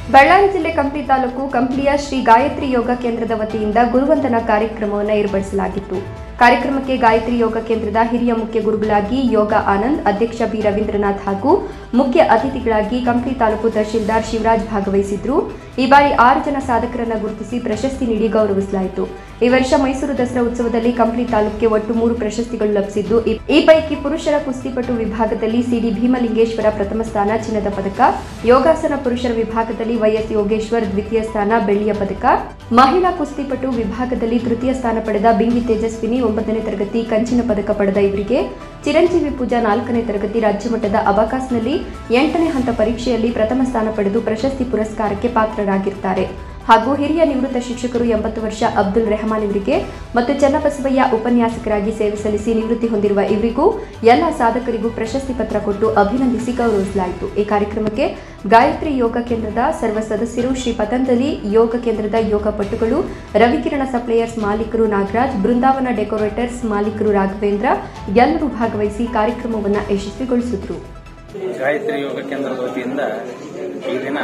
ಬಳ್ಳಾರಿ ಜಿಲ್ಲೆ ಕಂಪ್ಲಿ ತಾಲೂಕು ಕಂಪ್ಲಿಯ ಶ್ರೀ ಗಾಯತ್ರಿ ಯೋಗ ಕೇಂದ್ರದ ವತಿಯಿಂದ ಗುರುವಂದನಾ ಕಾರ್ಯಕ್ರಮವನ್ನು ಏರ್ಪಡಿಸಲಾಗಿತ್ತು ಕಾರ್ಯಕ್ರಮಕ್ಕೆ ಗಾಯತ್ರಿ ಯೋಗ ಕೇಂದ್ರದ ಹಿರಿಯ ಮುಖ್ಯ ಗುರುಗಳಾಗಿ ಯೋಗ ಆನಂದ್ ಅಧ್ಯಕ್ಷ ಬಿ ರವೀಂದ್ರನಾಥ್ ಹಾಗೂ ಮುಖ್ಯ ಅತಿಥಿಗಳಾಗಿ ಕಂಪ್ಲಿ ತಾಲೂಕು ತಹಶೀಲ್ದಾರ್ ಶಿವರಾಜ್ ಭಾಗವಹಿಸಿದ್ರು ಈ ಬಾರಿ ಆರು ಜನ ಸಾಧಕರನ್ನ ಗುರುತಿಸಿ ಪ್ರಶಸ್ತಿ ನೀಡಿ ಗೌರವಿಸಲಾಯಿತು ಈ ವರ್ಷ ಮೈಸೂರು ದಸರಾ ಉತ್ಸವದಲ್ಲಿ ಕಂಪ್ಲಿ ತಾಲೂಕಿಗೆ ಒಟ್ಟು ಮೂರು ಪ್ರಶಸ್ತಿಗಳು ಲಭಿಸಿದ್ದು ಈ- ಈ ಪೈಕಿ ಪುರುಷರ ಕುಸ್ತಿಪಟು ವಿಭಾಗದಲ್ಲಿ ಸಿಡಿ ಭೀಮಲಿಂಗೇಶ್ವರ ಪ್ರಥಮ ಸ್ಥಾನ ಚಿನ್ನದ ಪದಕ ಯೋಗಾಸನ ಪುರುಷರ ವಿಭಾಗದಲ್ಲಿ ವೈಎಸ್ ಯೋಗೇಶ್ವರ್ ದ್ವಿತೀಯ ಸ್ಥಾನ ಬೆಳ್ಳಿಯ ಪದಕ ಮಹಿಳಾ ಕುಸ್ತಿಪಟು ವಿಭಾಗದಲ್ಲಿ ತೃತೀಯ ಸ್ಥಾನ ಪಡೆದ ಬಿಂಗಿ ತೇಜಸ್ವಿನಿ ಒಂಬತ್ತನೇ ತರಗತಿ ಕಂಚಿನ ಪದಕ ಪಡೆದ ಇವರಿಗೆ ಚಿರಂಜೀವಿ ಪೂಜಾ ನಾಲ್ಕನೇ ತರಗತಿ ರಾಜ್ಯಮಟ್ಟದ ಅಬಕಾಸ್ನಲ್ಲಿ ಎಂಟನೇ ಹಂತ ಪರೀಕ್ಷೆಯಲ್ಲಿ ಪ್ರಥಮ ಸ್ಥಾನ ಪಡೆದು ಪ್ರಶಸ್ತಿ ಪುರಸ್ಕಾರಕ್ಕೆ ಪಾತ್ರರಾಗಿರ್ತಾರೆ ಹಾಗೂ ಹಿರಿಯ ನಿವೃತ್ತ ಶಿಕ್ಷಕರು ಎಂಬತ್ತು ವರ್ಷ ಅಬ್ದುಲ್ ರೆಹಮಾನ್ ಇವರಿಗೆ ಮತ್ತು ಚನ್ನಬಸವಯ್ಯ ಉಪನ್ಯಾಸಕರಾಗಿ ಸೇವೆ ಸಲ್ಲಿಸಿ ನಿವೃತ್ತಿ ಹೊಂದಿರುವ ಇವರಿಗೂ ಎಲ್ಲ ಸಾಧಕರಿಗೂ ಪ್ರಶಸ್ತಿ ಪತ್ರ ಕೊಟ್ಟು ಅಭಿನಂದಿಸಿ ಗೌರವಿಸಲಾಯಿತು ಈ ಕಾರ್ಯಕ್ರಮಕ್ಕೆ ಗಾಯತ್ರಿ ಯೋಗ ಕೇಂದ್ರದ ಸರ್ವ ಸದಸ್ಯರು ಶ್ರೀ ಪತಂಜಲಿ ಯೋಗ ಕೇಂದ್ರದ ಯೋಗ ಪಟುಗಳು ರವಿಕಿರಣ ಸಪ್ಲೈಯರ್ಸ್ ಮಾಲೀಕರು ನಾಗರಾಜ್ ಬೃಂದಾವನ ಡೆಕೋರೇಟರ್ಸ್ ಮಾಲೀಕರು ರಾಘವೇಂದ್ರ ಎಲ್ಲರೂ ಭಾಗವಹಿಸಿ ಕಾರ್ಯಕ್ರಮವನ್ನು ಯಶಸ್ವಿಗೊಳಿಸಿದ್ರು ಗಾಯತ್ರಿ ಯೋಗ ಕೇಂದ್ರದ ವತಿಯಿಂದ ಈ ದಿನ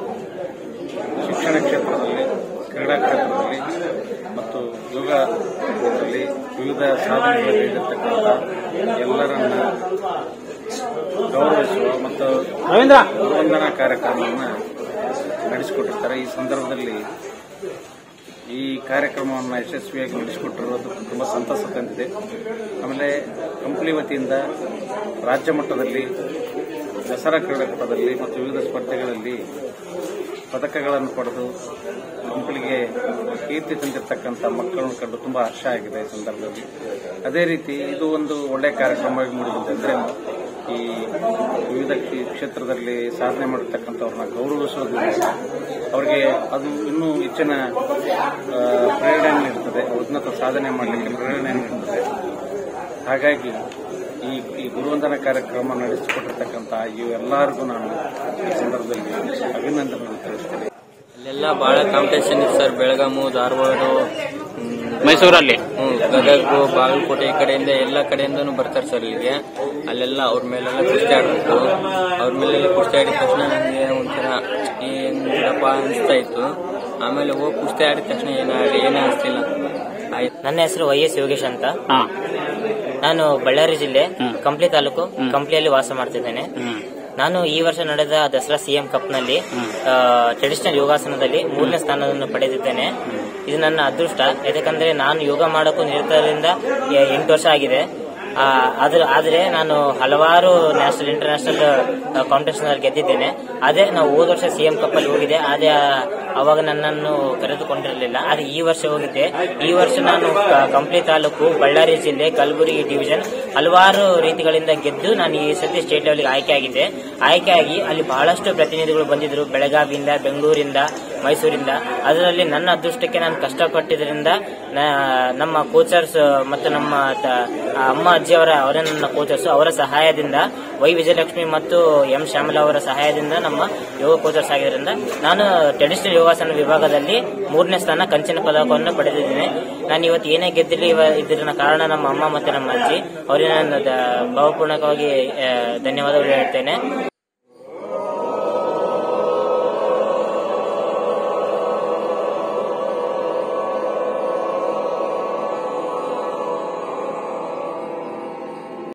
ಶಿಕ್ಷಣ ಕ್ಷೇತ್ರದಲ್ಲಿ ಕ್ರೀಡಾ ಕ್ಷೇತ್ರದಲ್ಲಿ ಮತ್ತು ಯೋಗ ಕ್ಷೇತ್ರದಲ್ಲಿ ವಿವಿಧ ಸಾಧನೆಗಳಿರ್ತಕ್ಕಂಥ ಎಲ್ಲರನ್ನ ಗೌರವಿಸುವ ಮತ್ತು ವಂದನಾ ಕಾರ್ಯಕ್ರಮವನ್ನು ನಡೆಸಿಕೊಟ್ಟಿರ್ತಾರೆ ಈ ಸಂದರ್ಭದಲ್ಲಿ ಈ ಕಾರ್ಯಕ್ರಮವನ್ನು ಯಶಸ್ವಿಯಾಗಿ ನಡೆಸಿಕೊಟ್ಟಿರೋದು ತುಂಬ ಸಂತಸ ತಂದಿದೆ ಆಮೇಲೆ ಕಂಪ್ಲಿ ವತಿಯಿಂದ ರಾಜ್ಯ ಮಟ್ಟದಲ್ಲಿ ದಸರಾ ಕ್ರೀಡಾಕೂಟದಲ್ಲಿ ಮತ್ತು ವಿವಿಧ ಸ್ಪರ್ಧೆಗಳಲ್ಲಿ ಪದಕಗಳನ್ನು ಪಡೆದು ಕಂಪ್ಲಿಗೆ ಕೀರ್ತಿ ತಂದಿರತಕ್ಕಂಥ ಮಕ್ಕಳನ್ನು ಕಂಡು ತುಂಬ ಹರ್ಷ ಆಗಿದೆ ಈ ಸಂದರ್ಭದಲ್ಲಿ ಅದೇ ರೀತಿ ಇದು ಒಂದು ಒಳ್ಳೆಯ ಕಾರ್ಯಕ್ರಮವಾಗಿ ಮೂಡಿಬಂದಿದೆ ಅಂದರೆ ಈ ವಿವಿಧ ಕ್ಷೇ- ಕ್ಷೇತ್ರದಲ್ಲಿ ಸಾಧನೆ ಮಾಡಿರ್ತಕ್ಕಂಥವ್ರನ್ನ ಗೌರವಿಸೋದ್ರಿಂದ ಅವರಿಗೆ ಅದು ಇನ್ನೂ ಹೆಚ್ಚಿನ ಆ, ಪ್ರೇರಣೆ ನೀಡುತ್ತದೆ ಉನ್ನತ ಸಾಧನೆ ಮಾಡಲಿಕ್ಕೆ ಪ್ರೇರಣೆ ನೀಡುತ್ತದೆ ಹಾಗಾಗಿ ಈ ಈ ಗುರುವಂದನ ಕಾರ್ಯಕ್ರಮ ನಡೆಸಿಕೊಟ್ಟಿರ್ತಕ್ಕಂಥ ಈ ಎಲ್ಲರಿಗೂ ನಾನು ಈ ಸಂದರ್ಭದಲ್ಲಿ ಅಭಿನಂದನೆಗಳನ್ನು ತಿಳಿಸ್ತೇನೆ ಅಲ್ಲೆಲ್ಲ ಬಹಳ ಕಾಂಪಿಟೇಷನ್ ಇತ್ತು ಸರ್ ಬೆಳಗಾಮು ಧಾರವಾಡ ಮೈಸೂರಲ್ಲಿ ಹ್ಮ್, ಗದಗ ಬಾಗಲಕೋಟೆ ಈ ಕಡೆಯಿಂದ ಎಲ್ಲ ಕಡೆಯಿಂದನೂ ಬರ್ತಾರೆ ಸರ್ ಇಲ್ಲಿಗೆ ಅಲ್ಲೆಲ್ಲ ಅವ್ರ ಮೇಲೆಲ್ಲ ಕುಸ್ತಿ ಆಡ್ಬೇಕು ಅವ್ರ ಮೇಲೆಲ್ಲ ಕುಸ್ತಿ ಆಡಿದ ತಕ್ಷಣ ನನಗೆ ಒಂಥರ ಏನಪ್ಪ ಅನಿಸ್ತಾ ಇತ್ತು ಆಮೇಲೆ ಹೋಗಿ ಕುಸ್ತಿ ಆಡಿದ ತಕ್ಷಣ ಏನ ಏನೇ ಅನಿಸ್ತಿಲ್ಲ ಆಯ್ತು ನನ್ನ ಹೆಸರು ವೈ ಎಸ್ ಯೋಗೇಶ್ ಅಂತ ಹಾ ನಾನು ಬಳ್ಳಾರಿ ಜಿಲ್ಲೆ ಕಂಪ್ಲಿ ತಾಲೂಕು ಕಂಪ್ಲಿಯಲ್ಲಿ ವಾಸ ಮಾಡ್ತಿದ್ದೇನೆ ನಾನು ಈ ವರ್ಷ ನಡೆದ ದಸರಾ ಸಿಎಂ ಕಪ್ ನಲ್ಲಿ ಟ್ರೆಡಿಷನಲ್ ಯೋಗಾಸನದಲ್ಲಿ ಮೂರನೇ ಸ್ಥಾನವನ್ನು ಪಡೆದಿದ್ದೇನೆ ಇದು ನನ್ನ ಅದೃಷ್ಟ ಯಾಕಂದ್ರೆ ನಾನು ಯೋಗ ಮಾಡೋಕ್ಕೂ ನಿರತರಿಂದ ಎ- ಎಂಟು ವರ್ಷ ಆಗಿದೆ ಆ, ಆದ್ರೆ ಆದ್ರೆ ನಾನು ಹಲವಾರು ನ್ಯಾಷನಲ್ ಇಂಟರ್ನ್ಯಾಷನಲ್ ಕಾಂಪಿಟೇಷನ್ ಅಲ್ಲಿ ಗೆದ್ದಿದ್ದೇನೆ ಅದೇ ನಾವು ಹೋದ ವರ್ಷ ಸಿಎಂ ಕಪ್ ಅಲ್ಲಿ ಹೋಗಿದ್ದೆ ಅದೇ ಆ, ಅವಾಗ ನನ್ನನ್ನು ಕರೆದುಕೊಂಡಿರಲಿಲ್ಲ ಆದ್ರೆ ಈ ವರ್ಷ ಹೋಗಿದ್ದೆ ಈ ವರ್ಷ ನಾನು ಕ- ಕಂಪ್ಲಿ ತಾಲೂಕು ಬಳ್ಳಾರಿ ಜಿಲ್ಲೆ ಕಲಬುರಗಿ ಡಿವಿಷನ್ ಹಲವಾರು ರೀತಿಗಳಿಂದ ಗೆದ್ದು ನಾನು ಈ ಸತಿ ಸ್ಟೇಟ್ ಲೆವೆಲ್ಗೆ ಆಯ್ಕೆ ಆಗಿದ್ದೆ ಆಯ್ಕೆಯಾಗಿ ಅಲ್ಲಿ ಬಹಳಷ್ಟು ಪ್ರತಿನಿಧಿಗಳು ಬಂದಿದ್ರು ಬೆಳಗಾವಿಯಿಂದ ಬೆಂಗಳೂರಿಂದ ಮೈಸೂರಿಂದ ಅದರಲ್ಲಿ ನನ್ನ ಅದೃಷ್ಟಕ್ಕೆ ನಾನು ಕಷ್ಟಪಟ್ಟಿದ್ರಿಂದ ನ- ನಮ್ಮ ಕೋಚರ್ಸ್ ಮತ್ತು ನಮ್ಮ ತ- ಅಮ್ಮ ಅಜ್ಜಿಯವರ ಅವರೇ ನನ್ನ ಕೋಚರ್ಸ್ ಅವರ ಸಹಾಯದಿಂದ ವೈ ವಿಜಯಲಕ್ಷ್ಮಿ ಮತ್ತು ಎಂ ಶ್ಯಾಮಲ ಅವರ ಸಹಾಯದಿಂದ ನಮ್ಮ ಯೋಗ ಕೋಚರ್ಸ್ ಆಗಿದ್ದರಿಂದ ನಾನು ಟ್ರೆಡಿಷನಲ್ ಯೋಗಾಸನ ವಿಭಾಗದಲ್ಲಿ ಮೂರನೇ ಸ್ಥಾನ ಕಂಚಿನ ಪದಕವನ್ನು ಪಡೆದಿದ್ದೇನೆ ನಾನು ಇವತ್ತು ಏನೇ ಗೆದ್ದಿರಲಿ ಇವ ಇದರ ಕಾರಣ ನಮ್ಮ ಅಮ್ಮ ಮತ್ತು ನಮ್ಮ ಅಜ್ಜಿ ಅವರಿಗೆ ನಾನು ದ- ಭಾವಪೂರ್ಣಕವಾಗಿ ಆ, ಧನ್ಯವಾದಗಳು ಹೇಳ್ತೇನೆ